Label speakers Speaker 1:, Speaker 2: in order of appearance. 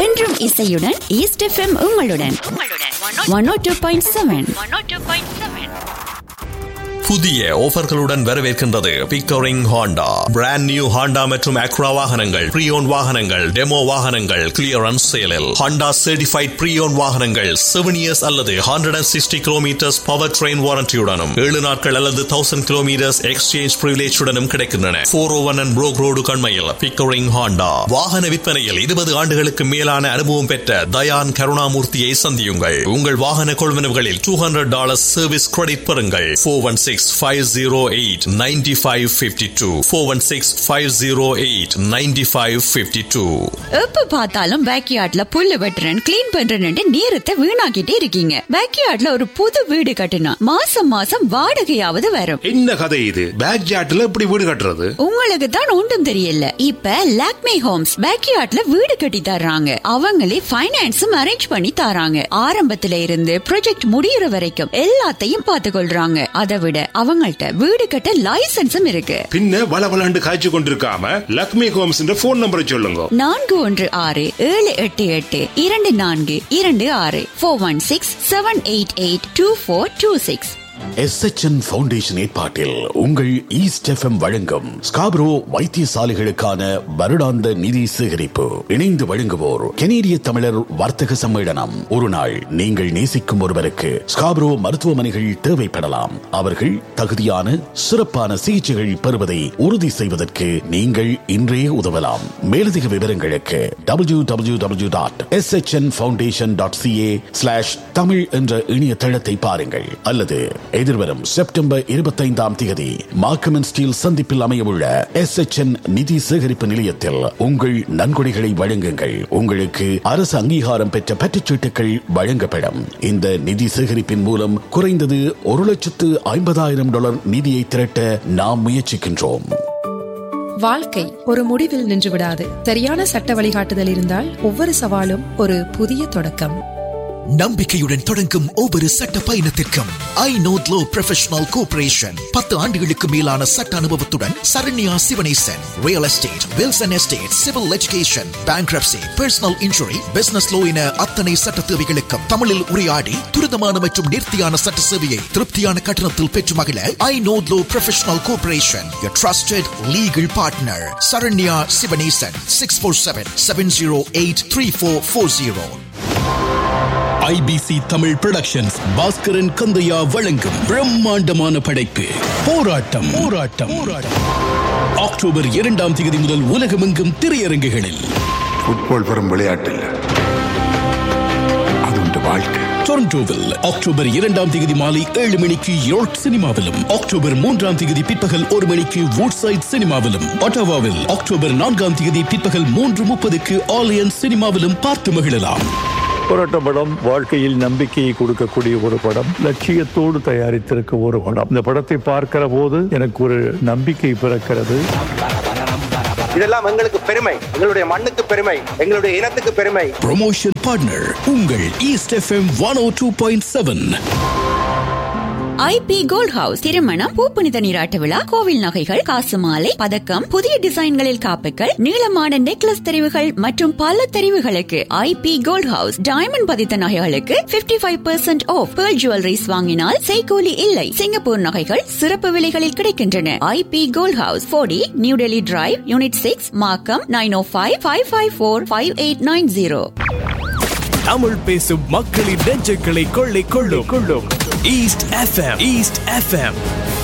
Speaker 1: என்றும் இசையுடன் east FM உங்களுடன் one O two point seven
Speaker 2: புதிய ஆஃபர்களுடன் வரவேற்கின்றது Pickering Honda brand new Honda மற்றும் அக்ரா வாகனங்கள் ப்ரீயோன் வாகனங்கள் டெமோ வாகனங்கள் கிளியரன்ஸ் சேலில் ஹாண்டா சர்டிஃபைட் ப்ரீயோன் வாகனங்கள் செவன் இயர்ஸ் அல்லது hundred and sixty kilometres power train வாரண்டியுடனும் ஏழு நாட்கள் அல்லது தௌசண்ட் கிலோமீட்டர்ஸ் எக்ஸ்சேஞ்ச் பிரிவிலேஜுடனும் கிடைக்கின்றன four O one and Brock road கண்மையில் பிக்டோரிங் ஹாண்டா வாகன விற்பனையில் இருபது ஆண்டுகளுக்கு மேலான அனுபவம் பெற்ற தயான் கருணாமூர்த்தியை சந்தியுங்கள் உங்கள் வாகன கொள்வனவுகளில் two hundred dollars service credit பெறுங்கள் four one six five zero eight ninety five fifty two four one six five zero eight ninety five fifty two
Speaker 1: எப்ப பார்த்தாலும் பேக்யார்ட்ல புல்லு வெட்டுறேன் கிளீன் பண்றேன்னு நேரத்தை வீணாக்கிட்டே இருக்கீங்க பேக்யார்ட்ல ஒரு புது வீடு கட்டினா மாசம் மாசம் வாடகையாவது வரும்
Speaker 3: என்ன கதை இது பேக் ஜாட்ல எப்படி வீடு கட்டுறது
Speaker 1: உங்களுக்கு தான் ஒன்றும் தெரியல இப்ப லாக்மே ஹோம்ஸ் பேக்யார்ட்ல வீடு கட்டி தர்றாங்க அவங்களே ஃபைனான்ஸும் அரேஞ்ச் பண்ணி தராங்க ஆரம்பத்துல இருந்து ப்ராஜெக்ட் முடியற வரைக்கும் எல்லாத்தையும் பார்த்து கொள்றாங்க அதை விட அவங்கள்ட்ட வீடு கட்ட லைசன்ஸும் இருக்கு
Speaker 3: பின்ன வள வளண்டு காய்ச்சி கொண்டிருக்காம லக்ஷ்மி ஹோம்ஸ் போன் நம்பரை சொல்லுங்க
Speaker 1: நான்கு ஒன்று ஆறு ஏழு எட்டு எட்டு இரண்டு நான்கு இரண்டு ஆறு four one six seven eight eight two four two six
Speaker 4: SHN foundation ஏற்பாட்டில் உங்கள் ஈஸ்ட் எஃப்எம் வழங்கும் ஸ்காப்ரோ வைத்தியசாலைகளுக்கான வருடாந்த நிதி சேகரிப்பு இணைந்து வழங்குவோர் கெனேடிய தமிழர் வர்த்தக சம்மேளனம் ஒரு நாள் நீங்கள் நேசிக்கும் ஒருவருக்கு ஸ்காப்ரோ மருத்துவமனைகள் தேவைப்படலாம் அவர்கள் தகுதியான சிறப்பான சிகிச்சைகள் பெறுவதை உறுதி செய்வதற்கு நீங்கள் இன்றே உதவலாம் மேலதிக விவரங்களுக்கு W W W dot S foundation dot CA slash Tamil என்ற இணையதளத்தை பாருங்கள் அல்லது எதிர்வரும் செப்டம்பர் இருபத்தைந்தாம் தேதி மார்க்கமன் ஸ்டீல் சந்திப்பில் அமையவுள்ள எஸ் நிதி சேகரிப்பு நிலையத்தில் உங்கள் நன்கொடைகளை வழங்குங்கள் உங்களுக்கு அரசு அங்கீகாரம் பெற்ற பற்றுச்சீட்டுகள் வழங்கப்படும் இந்த நிதி சேகரிப்பின் மூலம் குறைந்தது ஒரு லட்சத்து ஐம்பதாயிரம் டாலர் நிதியை திரட்ட நாம் முயற்சிக்கின்றோம்
Speaker 5: வாழ்க்கை ஒரு முடிவில் நின்றுவிடாது சரியான சட்ட வழிகாட்டுதல் இருந்தால் ஒவ்வொரு சவாலும் ஒரு புதிய தொடக்கம்
Speaker 6: நம்பிக்கையுடன் தொடங்கும் ஒவ்வொரு சட்ட பயணத்திற்கும் I note law professional corporation பத்து ஆண்டுகளுக்கு மேலான சட்ட அனுபவத்துடன் Saranya Sivanesan real estate wills and estate civil education bankruptcy personal injury business law என அத்தனை சட்ட தேவைகளுக்கும் தமிழில் உரையாடி துரிதமான மற்றும் நேர்த்தியான சட்ட சேவையை திருப்தியான கட்டணத்தில் பெற்று மகிழ I note law professional corporation your trusted legal partner Saranya Sivanesan six four seven seven zero eight three four four zero
Speaker 4: IBC Tamil productions Baskaran Kandiah வழங்கும் பிரம்மாண்டமான படைப்பு போராட்டம் போராட்டம் போராட்டம் அக்டோபர் இரண்டாம் தேதி முதல் உலகமெங்கும் திரையரங்குகளில்
Speaker 7: ஃபுட்பால் வெறும் விளையாட்டு இல்ல அது உண்டு வாழ்க்கை
Speaker 4: டொரண்டோவில் அக்டோபர் இரண்டாம் தேதி மாலை ஏழு மணிக்கு யோர்க் சினிமாவிலும் அக்டோபர் மூன்றாம் தேதி பிற்பகல் ஒரு மணிக்கு வூட்சைட் சினிமாவிலும் ஒட்டவாவில் அக்டோபர் நான்காம் தேதி பிற்பகல் மூன்று முப்பதுக்கு ஆலியன் சினிமாவிலும் பார்த்து மகிழலாம்
Speaker 8: போராட்ட படம் வாழ்க்கையில் நம்பிக்கையை கொடுக்கக்கூடிய ஒரு படம் லட்சியத்தோடு தயாரித்திருக்க ஒரு படம் இந்த படத்தை பார்க்கிற போது எனக்கு ஒரு நம்பிக்கை பிறக்கிறது
Speaker 9: இதெல்லாம் எங்களுக்கு பெருமை எங்களுடைய மண்ணுக்கு பெருமை எங்களுடைய இனத்துக்கு பெருமை
Speaker 4: ப்ரொமோஷன் பார்ட்னர் உங்கள் east FM one O two point seven
Speaker 1: IB gold house திருமணம் பூப்புனித நீராட்ட விழா கோவில் நகைகள் காசு மாலை பதக்கம் புதிய டிசைன்களில் காப்புகள் நீளமான நெக்லஸ் தெரிவுகள் மற்றும் பல தெரிவுகளுக்கு ஐபி கோல்ட் ஹவுஸ் டைமண்ட் பதித்த நகைகளுக்கு 55% five percent off pearl jewelleries வாங்கினால் செய்கூலி இல்லை சிங்கப்பூர் நகைகள் சிறப்பு விலைகளில் கிடைக்கின்றன ஐபி கோல்ட் ஹவுஸ் போடி new Delhi drive unit six Markham nine O five five five four five eight nine zero
Speaker 10: Tamil பேசும் மக்களின் நெஞ்சங்களை கொள்ளை கொள்ளும் கொள்ளும் ஈஸ்ட் எஃப்எம் ஈஸ்ட் எஃப்எம்